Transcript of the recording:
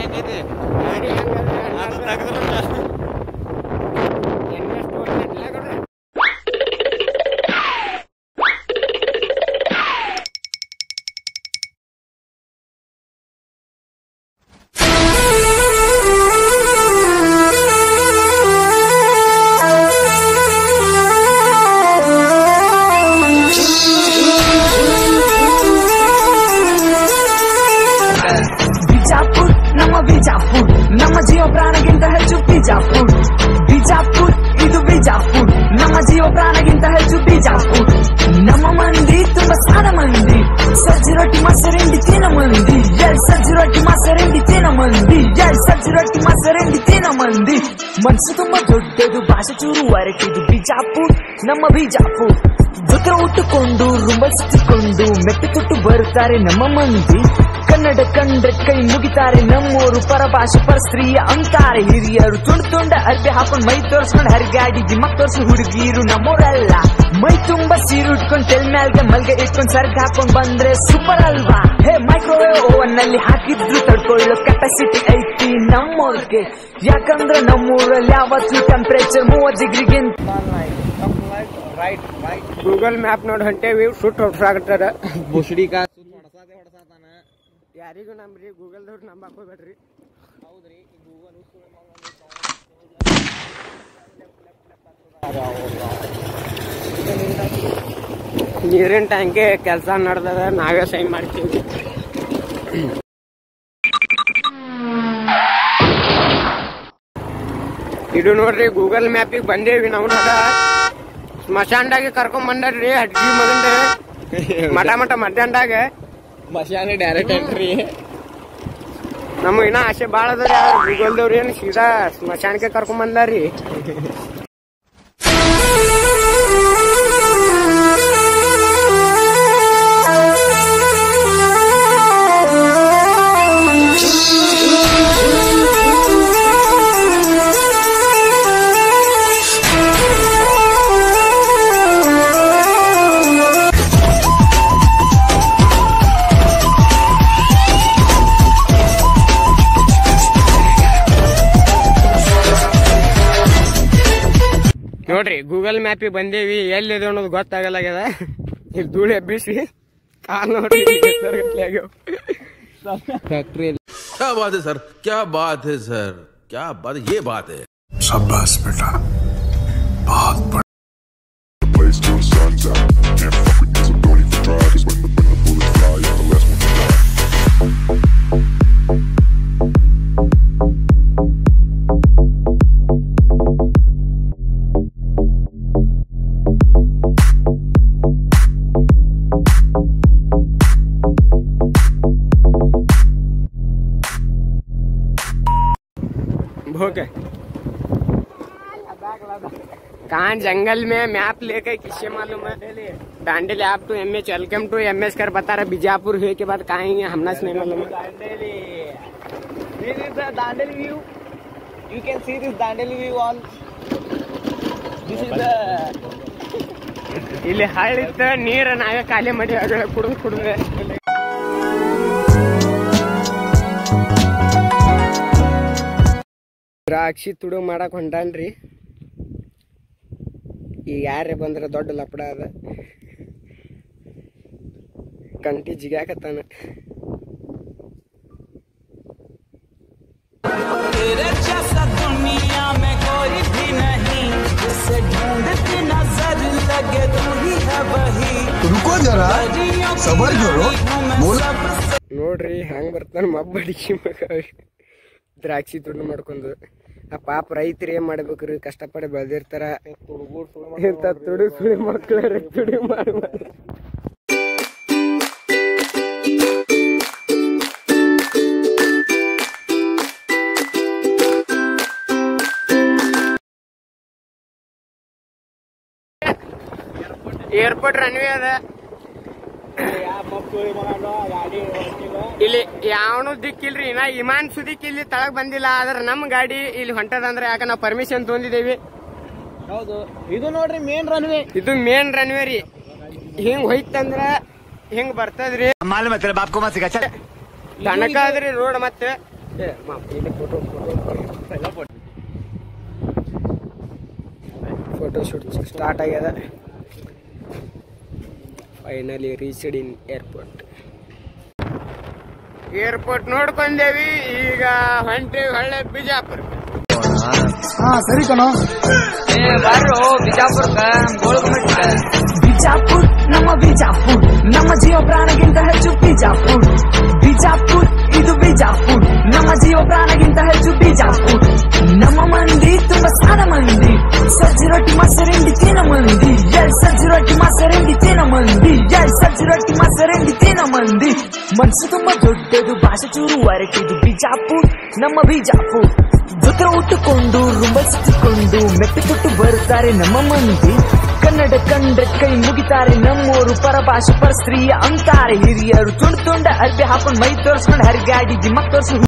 ಆಕೈತಿ ಗಾಡಿ ಹೆಂಗಂದ್ರೆ ಅದು ತೆಗ್ದ್ಬಿಟ್ಟ. ಎಣ್ಣೆ ಸ್ಟೋರ್ ಇಲ್ಲ ಗೌಡ್ರೆ ಬಿಜಾಪುರ್ ನಮ್ಮ ಬಿಜಾಪುರ್ ನಮ್ಮ ಜೀವ ಪ್ರಾಣಗಿಂತ ಹೆಚ್ಚು ಬಿಜಾಪುರ್ ಬಿಜಾಪುರ್ ಇದು ಬಿಜಾಪುರ್ ನಮ್ಮ ಜೀವ ಪ್ರಾಣಗಿಂತ ಹೆಚ್ಚು ಬಿಜಾಪುರ್ ನಮ್ಮ ಮಂದಿ ತುಂಬಾ ಸಾದ ಮಂದಿ ಸಜ್ಜಿ ರೊಟ್ಟಿ ಮೊಸರಿಂಡಿ ತಿನ್ನ ಮಂದಿ ಎಲ್ ಸಜ್ಜಿ ರೊಟ್ಟಿ ಮೊಸರಿಂಡಿ ತಿನ್ನ ಮಂದಿ ಎಲ್ ಸಜ್ಜಿ ರೊಟ್ಟಿ ಮೊಸರಿಂಡಿ ತಿನ್ನ ಮಂದಿ ಮನ್ಸು ತುಂಬಾ ದೊಡ್ಡದು ಭಾಷೆ ಚೂರು ಹೊರಟಿದು ಬಿಜಾಪುರ್ ನಮ್ಮ ಬಿಜಾಪುರ್ ಜೊತೆ ಉಟ್ಟುಕೊಂಡು ರುಂಬ ಸುತ್ತಿಕೊಂಡು ಮೆಟ್ಟು ತೊಟ್ಟು ಬರುತ್ತಾರೆ ನಮ್ಮ ಮಂದಿ ಕನ್ನಡ ಕಂಡ್ರೆ ಕೈ ಮುಗಿತಾರೆ ನಮ್ಮೋರು ಪರಭಾಷೆ ಪರಸ್ತ್ರೀಯ ಅಂತಾರೆ ಹಿರಿಯರು ತುಂಡು ತುಂಡ ಅರ್ಬಿ ಹಾಕೊಂಡು ಮೈ ತೋರ್ಸ್ಕೊಂಡು ಹರಿಗಾಡಿ ದಿಮ್ಮಕ್ ತೋರ್ಸಿ ಹುಡುಗಿರು ನಮ್ಮೋರಲ್ಲ ಮೈ ತುಂಬಾ ಸೀರು ಉಟ್ಕೊಂಡು ತೆಲ್ ಮ್ಯಾಲ್ಗೆ ಮಲ್ಗೆ ಇಟ್ಕೊಂಡು ಸರ್ಗ್ ಹಾಕೊಂಡ್ ಬಂದ್ರೆ ಸೂಪರ್ ಅಲ್ವಾ ಹೇ ಮೈಕ್ರೋವೇವ್ ಓವನ್ ನಲ್ಲಿ ಹಾಕಿದ್ರು ತಡ್ಕೊಳ್ಳೋ ಕೆಪಾಸಿಟಿ ಐತಿ ನಮ್ಮೋರ್ಗೆ ಯಾಕಂದ್ರೆ ನಮ್ಮೂರಲ್ಲಿ ಯಾವತ್ತೂ ಟೆಂಪರೇಚರ್ ಮೂವತ್ತು ಡಿಗ್ರಿಗಿಂತ ರೈಟ್ ರೈಟ್ ಗೂಗಲ್ ಮ್ಯಾಪ್ ನೋಡಿ ಹೊಂಟೇವಿ ಸುಟ್ಟು ಹೊಡ್ಸಾಕತ್ತಾರ ಬುಸ್ಡಿ ಕಾ ಸುತ್ತ ಹೊಡ್ಸಾದೆ ಹೊಡ್ಸಾತಾನ ಯಾರಿಗೂ ನಂಬ್ರಿ ಗೂಗಲ್ದವ್ರು ನಂಬಕ್ ಹೋಗ್ಬೇಡ್ರಿ ಹೌದ್ರಿ ಗೂಗಲ್ ನೀರಿನ ಟ್ಯಾಂಕಿ ಕೆಲಸ ನಡೆದದ ನಾವೇ ಸೈನ್ ಮಾಡ್ತೀವಿ ಇದು ನೋಡ್ರಿ ಗೂಗಲ್ ಮ್ಯಾಪಿಗೆ ಬಂದೇವಿ ನಾವು ಅದ ಸ್ಮಶಾನದಾಗೆ ಕರ್ಕೊಂಡ್ ಬಂದಾರ್ರಿ ಹಡ್ಗಿ ಮಗಂದ ಮಠ ಮಠ ಮಧ್ಯಾಹ್ನದಾಗ ಮಶಾನೆ ಡೈರೆಕ್ಟ್ ಎಂಟ್ರಿ ನಮ್ಮ ಇನ್ನ ಆಸೆ ಭಾಳ ಅದ ಗೂಗಲ್ದವ್ರು ಏನು ಸೀದಾ ಸ್ಮಶಾನಕ್ಕೆ ಕರ್ಕೊಂಡ್ ಬಂದಾರಿ ನೋಡ್ರಿ ಗೂಗಲ್ ಮ್ಯಾಪಿಗೆ ಬಂದೇವಿ ಎಲ್ಲಿದೆ ಅನ್ನೋದು ಗೊತ್ತಾಗಲ್ಲಾಗ್ಯದ ಇಲ್ಲಿ ಧೂಳು ಎಬ್ಬಿಸಿ ಕಾಲ್ ನೋಡ್ರಿ ಗಟ್ಲೆ ಆಗ್ಯಾವ. ಫ್ಯಾಕ್ಟ್ರಿ क्या बात है सर क्या बात है सर क्या बात ये बात है शाबाश बेटा बहुत बड़ा place till the sun's out. Can't fuck with me, so don't even try. Cause when the, when the bullets fly, you're the last one to die. भोग कहाँ जंगल में मैप लेकर किससे मालूम है दांडेली आप to M H welcome to M H कर बता रहा बीजापुर हुए के बाद कहाँ है हमना से नहीं मालूम है This is the Dandeli view. You can see this Dandeli view all. This is the ಇಲ್ಲಿ ಹಳ್ಳಿತ್ತ ನೀರು ನಾವೇ ಖಾಲಿ ಮಾಡಿ ಕುಡಿದು ಕುಡಿದು ದ್ರಾಕ್ಷಿ ತುಡು ಮಾಡಕ್ ಹೊಂಟಾನ್ರಿ ಈಗ ಯಾರೇ ಬಂದ್ರೆ ದೊಡ್ಡ ಲಪಡ ಅದ ಕಂಟಿ ಜಿಗಾಕತ್ತಾನ तेरे जैसा दुनिया में कोई भी नहीं जिसे ढूंढती नजर लगे तू ही है वही रुको जरा सबर करो बोला ನೋಡ್ರಿ ಹೆಂಗ್ ಬರ್ತಾನ ಮಬ್ಬ ಅಡಿಗೆ ಮಗ ದ್ರಾಕ್ಷಿ ತುಡು ಮಾಡ್ಕೊಂಡು ಆ ಪಾಪ ರೈತರು ಏನ್ ಮಾಡ್ಬೇಕ್ರಿ ಕಷ್ಟಪಟ್ಟು ಬೆಳೆದಿರ್ತಾರ ಇಂಥ ತುಡು ಸುಳಿ ಮಕ್ಳ ತುಡಿ ಮಾಡಿ ಮಾಡಿ ಏರ್ಪೋರ್ಟ್ ರನ್ವೇ ಅದ ಇಲ್ಲಿ ಯಾವನು ದಿಕ್ಕಿಲ್ರಿ ನಾ ಇಮಾನ್ ಸುದಿಕ್ ಇಲ್ಲಿ ತಳಗ್ ಬಂದಿಲ್ಲ ಆದ್ರ ನಮ್ ಗಾಡಿ ಇಲ್ಲಿ ಹೊಂಟದಂದ್ರೆ ಯಾಕ ನಾವ್ ಪರ್ಮಿಷನ್ ತೊಂದಿದೇವಿ ಹೌದು ಇದು ನೋಡ್ರಿ ಮೇನ್ ರನ್ವೇ ಇದು ಮೇನ್ ರನ್ವೇ ರೀ ಹಿಂಗ್ ಹೋಯ್ತಂದ್ರ ಹಿಂಗ್ ಬರ್ತದ್ರಿ मालूम है तेरे बाप को मत सिखा चल ತನಕ ಅದ್ರಿ ರೋಡ್ ಮತ್ತೆ ಏ ಮಾಪ್ ಇಲ್ಲಿ photo photo photo shoot start ಆಗ್ಯದ finally reached in airport airport ನೋಡ್ಕೊಂಡೇವಿ ಈಗ ಹೊಂಟೇವಿ ಹೊಳ್ಳೆ ಬಿಜಾಪುರ ಬಿಜಾಪುರ್ ನಮ್ಮ ಬಿಜಾಪುರ್ ನಮ್ಮ ಜೀವ ಪ್ರಾಣಗಿಂತ ಹೆಚ್ಚು ಬಿಜಾಪುರ್ ಬಿಜಾಪುರ್ ಇದು ಬಿಜಾಪುರ್ ನಮ್ಮ ಜೀವ ಪ್ರಾಣಗಿಂತ ಹೆಚ್ಚು ಬಿಜಾಪುರ್ ನಮ್ಮ ಮಂದಿ ತುಂಬಾ ಸಾದ ಮಂದಿ ಸಜ್ಜಿ ರೊಟ್ಟಿ ಮೊಸರಿಂಡಿ ತಿನ್ನ ಮಂದಿ ಎಲ್ ಸಜ್ಜಿ ರೊಟ್ಟಿ ಮೊಸರಿಂಡಿ ತಿನ್ನ ಮಂದಿ ಎಲ್ ಸಜ್ಜಿ ರೊಟ್ಟಿ ಮೊಸರಿಂಡಿ ತಿನ್ನ ಮಂದಿ ಮನ್ಸು ತುಂಬಾ ದೊಡ್ಡದು ಭಾಷೆ ಚೂರು ಹೊರಟಿದು ಬಿಜಾಪುರ್ ನಮ್ಮ ಬಿಜಾಪುರ್ ಜೊತೆ ಉಟ್ಟುಕೊಂಡು ರುಂಬಸಿಕೊಂಡು ಮೆಟ್ಟಿ ತೊಟ್ಟು ಬರುತ್ತಾರೆ ನಮ್ಮ ಮಂದಿ ಕನ್ನಡ ಕಂಡ ಕೈ ಮುಗಿತಾರೆ ನಮ್ಮೋರು ಪರಭಾಷೆ ಪರಸ್ತ್ರೀಯ ಅಂತಾರೆ ಹಿರಿಯರು ತುಂಡು ತುಂಡ ಅರ್ಬಿ ಹಾಕೊಂಡು ಮೈ ತೋರಿಸ್ಕೊಂಡು ಹರಿಗಾಡಿ ದಿಮ್ಮಕ್ ತೋರಿಸಿ